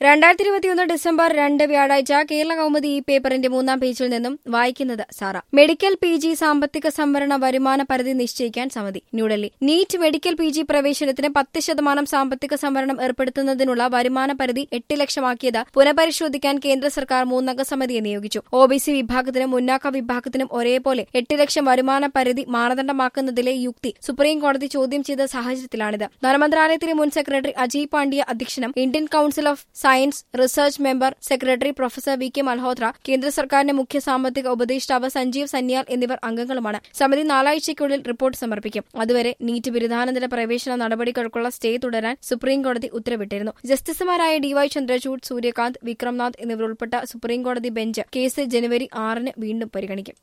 രണ്ടായിരത്തി ഇരുപത്തിയൊന്ന് ഡിസംബർ രണ്ട് വ്യാഴാഴ്ച കേരള കൗമുദി ഈ പേപ്പറിന്റെ മൂന്നാം പേജിൽ നിന്നും വായിക്കുന്നത് സാറ മെഡിക്കൽ പി ജി സാമ്പത്തിക സംവരണ വരുമാന പരിധി നിശ്ചയിക്കാൻ സമിതി New Delhi NEET medical P G പ്രവേശനത്തിന് പത്ത് ശതമാനം സാമ്പത്തിക സംവരണം ഏർപ്പെടുത്തുന്നതിനുള്ള വരുമാന പരിധി എട്ട് ലക്ഷമാക്കിയത് പുനഃപരിശോധിക്കാൻ കേന്ദ്ര സർക്കാർ മൂന്നംഗ സമിതിയെ നിയോഗിച്ചു ഒ ബി സി വിഭാഗത്തിനും മുന്നാക്ക വിഭാഗത്തിനും ഒരേപോലെ എട്ട് ലക്ഷം വരുമാന പരിധി മാനദണ്ഡമാക്കുന്നതിലെ യുക്തി സുപ്രീം കോടതി ചോദ്യം ചെയ്ത സാഹചര്യത്തിലാണിത് ധനമന്ത്രാലയത്തിലെ മുൻ സെക്രട്ടറി അജയ് പാണ്ഡ്യ അധ്യക്ഷനും Indian council of science research member secretary professor V K Malhotra കേന്ദ്ര സർക്കാരിന്റെ മുഖ്യ സാമ്പത്തിക ഉപദേഷ്ടാവ് സഞ്ജീവ് സന്യാൽ എന്നിവർ അംഗങ്ങളുമാണ് സമിതി നാലാഴ്ചയ്ക്കുള്ളിൽ റിപ്പോർട്ട് സമർപ്പിക്കും അതുവരെ നീറ്റ് ബിരുദാനന്തര പ്രവേശന നടപടികൾക്കുള്ള സ്റ്റേ തുടരാൻ സുപ്രീംകോടതി ഉത്തരവിട്ടിരുന്നു ജസ്റ്റിസുമാരായ ഡിവൈ ചന്ദ്രചൂഡ് സൂര്യകാന്ത് വിക്രംനാഥ് എന്നിവരുൾപ്പെട്ട സുപ്രീംകോടതി ബെഞ്ച് കേസ് ജനുവരി ആറിന് വീണ്ടും പരിഗണിക്കും